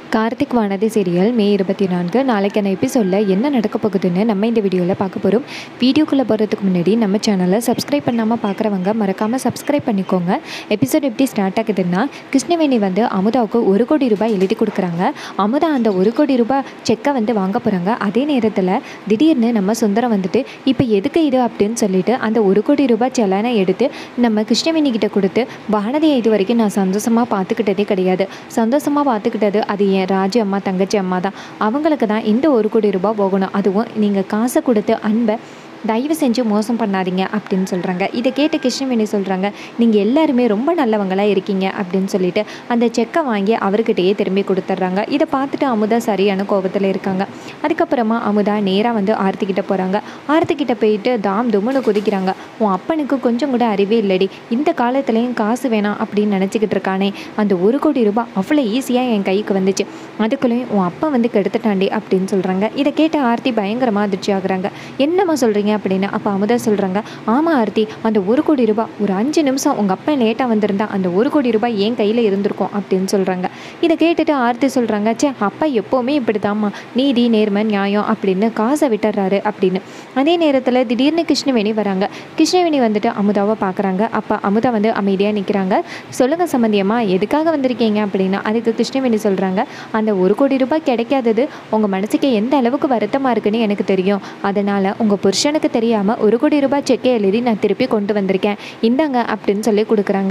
Karthik Vanathi serial மே இருபத்தி நான்கு நாளைக்கான எபிசோடில் என்ன நடக்க போகுதுன்னு நம்ம இந்த வீடியோவில் பார்க்க போகிறோம் வீடியோக்குள்ளே போகிறதுக்கு முன்னாடி நம்ம சேனலை சப்ஸ்கிரைப் பண்ணாமல் பார்க்குறவங்க மறக்காமல் சப்ஸ்கிரைப் பண்ணிக்கோங்க எபிசோட் எப்படி ஸ்டார்ட் ஆகுதுன்னா கிருஷ்ணவேணி வந்து அமுதாவுக்கு ஒரு கோடி ரூபாய் எழுதி கொடுக்குறாங்க அமுதா அந்த ஒரு கோடி ரூபாய் செக்கை வந்து வாங்க போகிறாங்க அதே நேரத்தில் திடீர்னு நம்ம சுந்தரம் வந்துட்டு இப்போ எதுக்கு இது அப்படின்னு சொல்லிட்டு அந்த ஒரு கோடி ரூபாய் செலானை எடுத்து நம்ம கிருஷ்ணவேணி கிட்ட கொடுத்து வானதியை இது வரைக்கும் நான் சந்தோஷமாக பார்த்துக்கிட்டதே கிடையாது சந்தோஷமாக பார்த்துக்கிட்டது அது என் ராஜு அம்மா தங்கச்சி அம்மா தான் அவங்களுக்கு தான் இந்த ஒரு கோடி ரூபாய் போகணும் அதுவும் நீங்கள் காசை கொடுத்து அன்பை தயவு செஞ்சு மோசம் பண்ணாதீங்க அப்படின்னு சொல்கிறாங்க இதை கேட்டு கிருஷ்ணவேணி சொல்கிறாங்க நீங்கள் எல்லாருமே ரொம்ப நல்லவங்களாக இருக்கீங்க அப்படின்னு சொல்லிட்டு அந்த செக்கை வாங்கி அவர்கிட்டயே திரும்பி கொடுத்துட்றாங்க இதை பார்த்துட்டு அமுதா சரியான கோபத்தில் இருக்காங்க அதுக்கப்புறமா அமுதா நேராக வந்து ஆர்த்தி கிட்ட போகிறாங்க ஆர்த்தி கிட்ட போயிட்டு தாம் தும்முன்னு குதிக்கிறாங்க உன் அப்பனுக்கு கொஞ்சம் கூட அறிவே இல்லடி இந்த காலத்துலேயும் காசு வேணாம் அப்படின்னு நினச்சிக்கிட்டு இருக்கானே அந்த ஒரு கோடி ரூபாய் அவ்வளோ ஈஸியாக என் கைக்கு வந்துச்சு அதுக்குள்ளேயும் உன் அப்பா வந்து கெடுத்துட்டாண்டி அப்படின்னு சொல்கிறாங்க இதை கேட்டு ஆர்த்தி பயங்கரமாக அதிர்ச்சி ஆகுறாங்க என்னம்மா சொல்கிறீங்க அப்படின்னு அப்போ அமுதா சொல்கிறாங்க ஆமாம் ஆர்த்தி அந்த ஒரு கோடி ரூபாய் ஒரு அஞ்சு நிமிஷம் உங்கள் அப்பா லேட்டாக வந்திருந்தா அந்த ஒரு கோடி ரூபாய் என் கையில் இருந்திருக்கும் அப்படின்னு சொல்கிறாங்க இதை கேட்டுட்டு ஆர்த்தி சொல்கிறாங்க சே அப்பா எப்போவுமே இப்படி தாம்மா நீதி நேர்மை நியாயம் அப்படின்னு காசை விட்டுறாரு அப்படின்னு அதே நேரத்தில் திடீர்னு கிருஷ்ணவேணி வராங்க கிருஷ்ணவேணி வந்துட்டு அமுதாவை பார்க்குறாங்க அப்போ அமுதா வந்து அமைதியாக நிற்கிறாங்க சொல்லுங்கள் சம்பந்தியம்மா எதுக்காக வந்திருக்கீங்க அப்படின்னா அதுக்கு கிருஷ்ணவேணி சொல்கிறாங்க அந்த ஒரு கோடி ரூபாய் கிடைக்காதது உங்கள் மனசுக்கு எந்த அளவுக்கு வருத்தமாக இருக்குன்னு எனக்கு தெரியும் அதனால் உங்கள் புருஷனுக்கு தெரியாமல் ஒரு கோடி ரூபாய் செக்கை எழுதி நான் திருப்பி கொண்டு வந்திருக்கேன் இந்தாங்க அப்படின்னு சொல்லி கொடுக்குறாங்க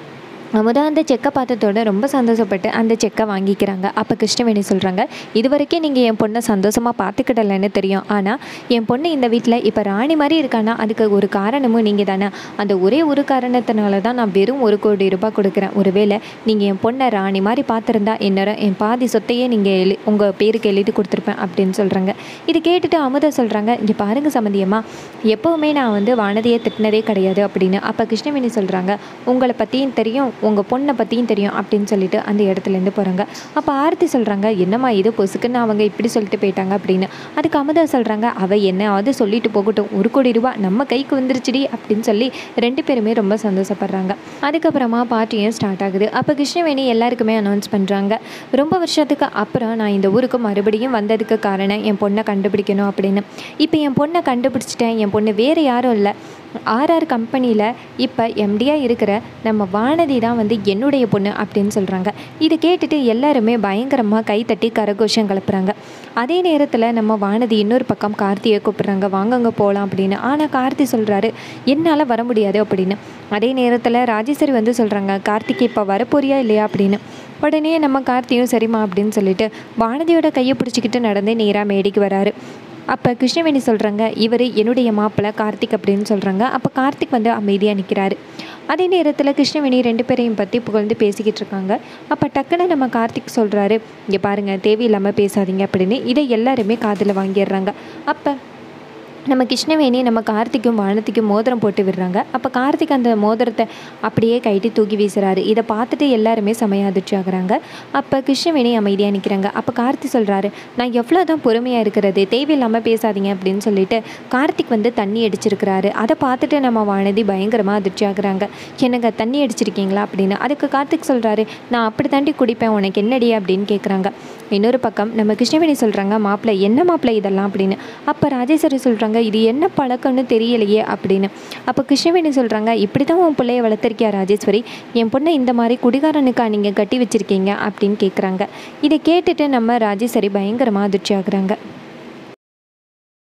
அமுதா அந்த செக்கை பார்த்ததோட ரொம்ப சந்தோஷப்பட்டு அந்த செக்கை வாங்கிக்கிறாங்க அப்போ கிருஷ்ணவேணி சொல்கிறாங்க இது வரைக்கும் நீங்கள் என் பொண்ணை சந்தோஷமாக பார்த்துக்கிடலைன்னு தெரியும் ஆனால் என் பொண்ணு இந்த வீட்டில் இப்போ ராணி மாதிரி இருக்கானா அதுக்கு ஒரு காரணமும் நீங்கள் தானே அந்த ஒரே ஒரு காரணத்தினால தான் நான் வெறும் ஒரு கோடி ரூபாய் கொடுக்குறேன் ஒருவேளை நீங்கள் என் பொண்ணை ராணி மாதிரி பார்த்துருந்தா இந்நேரம் என் பாதி சொத்தையே நீங்கள் எழு உங்கள் பேருக்கு எழுதி கொடுத்துருப்பேன் அப்படின்னு சொல்கிறாங்க இது கேட்டுட்டு அமுதா சொல்கிறாங்க இங்கே பாருங்கள் சம்மந்தியம்மா எப்போவுமே நான் வந்து வானதியை திட்டினதே கிடையாது அப்படின்னு அப்போ கிருஷ்ணவேணி சொல்கிறாங்க உங்களை பற்றியும் தெரியும் உங்கள் பொண்ணை பற்றியும் தெரியும் அப்படின்னு சொல்லிட்டு அந்த இடத்துலேருந்து போகிறாங்க அப்போ ஆர்த்தி சொல்கிறாங்க என்னம்மா இது பொசுக்குன்னு அவங்க இப்படி சொல்லிட்டு போயிட்டாங்க அப்படின்னு அதுக்கு அமுதா சொல்கிறாங்க அவள் என்னவாவது சொல்லிட்டு போகட்டும் ஒரு கோடி ரூபாய் நம்ம கைக்கு வந்துருச்சுடி அப்படின்னு சொல்லி ரெண்டு பேருமே ரொம்ப சந்தோஷப்படுறாங்க அதுக்கப்புறமா பார்ட்டியும் ஸ்டார்ட் ஆகுது அப்போ கிருஷ்ணவேணி எல்லாருக்குமே அனௌன்ஸ் பண்ணுறாங்க ரொம்ப வருஷத்துக்கு அப்புறம் நான் இந்த ஊருக்கு மறுபடியும் வந்ததுக்கு காரணம் என் பொண்ணை கண்டுபிடிக்கணும் அப்படின்னு இப்போ என் பொண்ணை கண்டுபிடிச்சிட்டேன் என் பொண்ணு வேறு யாரும் இல்லை ஆர்ஆர் கம்பெனியில் இப்போ எம்டியாக இருக்கிற நம்ம வானதி தான் வந்து என்னுடைய பொண்ணு அப்படின்னு சொல்கிறாங்க இதை கேட்டுட்டு எல்லாருமே பயங்கரமாக கைத்தட்டி கரகோஷம் கிளப்புறாங்க அதே நேரத்தில் நம்ம வானதி இன்னொரு பக்கம் கார்த்தியை கூப்பிட்றாங்க வாங்கங்க போகலாம் அப்படின்னு ஆனால் கார்த்தி சொல்கிறாரு என்னால் வர முடியாது அப்படின்னு அதே நேரத்தில் ராஜேஸ்வரி வந்து சொல்கிறாங்க கார்த்திக் இப்போ வரப்போறியா இல்லையா அப்படின்னு உடனே நம்ம கார்த்தியும் சரிம்மா அப்படின்னு சொல்லிட்டு வானதியோட கையை பிடிச்சிக்கிட்டு நடந்து நேராக மேடைக்கு வராரு அப்போ கிருஷ்ணவேணி சொல்கிறாங்க இவர் என்னுடைய மாப்பிள்ளை கார்த்திக் அப்படின்னு சொல்கிறாங்க அப்போ கார்த்திக் வந்து அமைதியாக நிற்கிறாரு அதே நேரத்தில் கிருஷ்ணவேணி ரெண்டு பேரையும் பற்றி புகழ்ந்து பேசிக்கிட்டு இருக்காங்க அப்போ டக்குன்னு நம்ம கார்த்திக் சொல்கிறாரு இங்கே பாருங்கள் தேவையில்லாமல் பேசாதீங்க அப்படின்னு இதை எல்லாருமே காதில் வாங்கிடுறாங்க அப்போ நம்ம கிருஷ்ணவேணி நம்ம கார்த்திக்கும் வானத்திக்கும் மோதிரம் போட்டு விடுறாங்க அப்போ கார்த்திக் அந்த மோதிரத்தை அப்படியே கைட்டி தூக்கி வீசுறாரு இதை பார்த்துட்டு எல்லாருமே செமையாக அதிர்ச்சி ஆகுறாங்க அப்போ கிருஷ்ணவேணி அமைதியாக நிற்கிறாங்க அப்போ கார்த்தி சொல்கிறாரு நான் எவ்வளோ தான் பொறுமையாக இருக்கிறது தேவையில்லாமல் பேசாதீங்க அப்படின்னு சொல்லிட்டு கார்த்திக் வந்து தண்ணி அடிச்சிருக்கிறாரு அதை பார்த்துட்டு நம்ம வானதி பயங்கரமாக அதிர்ச்சி ஆகுறாங்க எனக்கு தண்ணி அடிச்சிருக்கீங்களா அப்படின்னு அதுக்கு கார்த்திக் சொல்கிறாரு நான் அப்படி தாண்டி குடிப்பேன் உனக்கு என்னடி அப்படின்னு கேட்குறாங்க இன்னொரு பக்கம் நம்ம கிருஷ்ணவேணி சொல்கிறாங்க மாப்பிள்ளை என்ன மாப்பிள்ளை இதெல்லாம் அப்படின்னு அப்போ ராஜேஸ்வரி சொல்கிறாங்க இது என்ன பழக்கம்னு தெரியலையே அப்படின்னு அப்போ கிருஷ்ணவேணி சொல்கிறாங்க இப்படி தான் உன் பிள்ளைய வளர்த்துருக்கியா ராஜேஸ்வரி என் பொண்ணை இந்த மாதிரி குடிகாரனுக்கா நீங்கள் கட்டி வச்சுருக்கீங்க அப்படின்னு கேட்குறாங்க இதை கேட்டுட்டு நம்ம ராஜேஸ்வரி பயங்கரமாக அதிர்ச்சி ஆகுறாங்க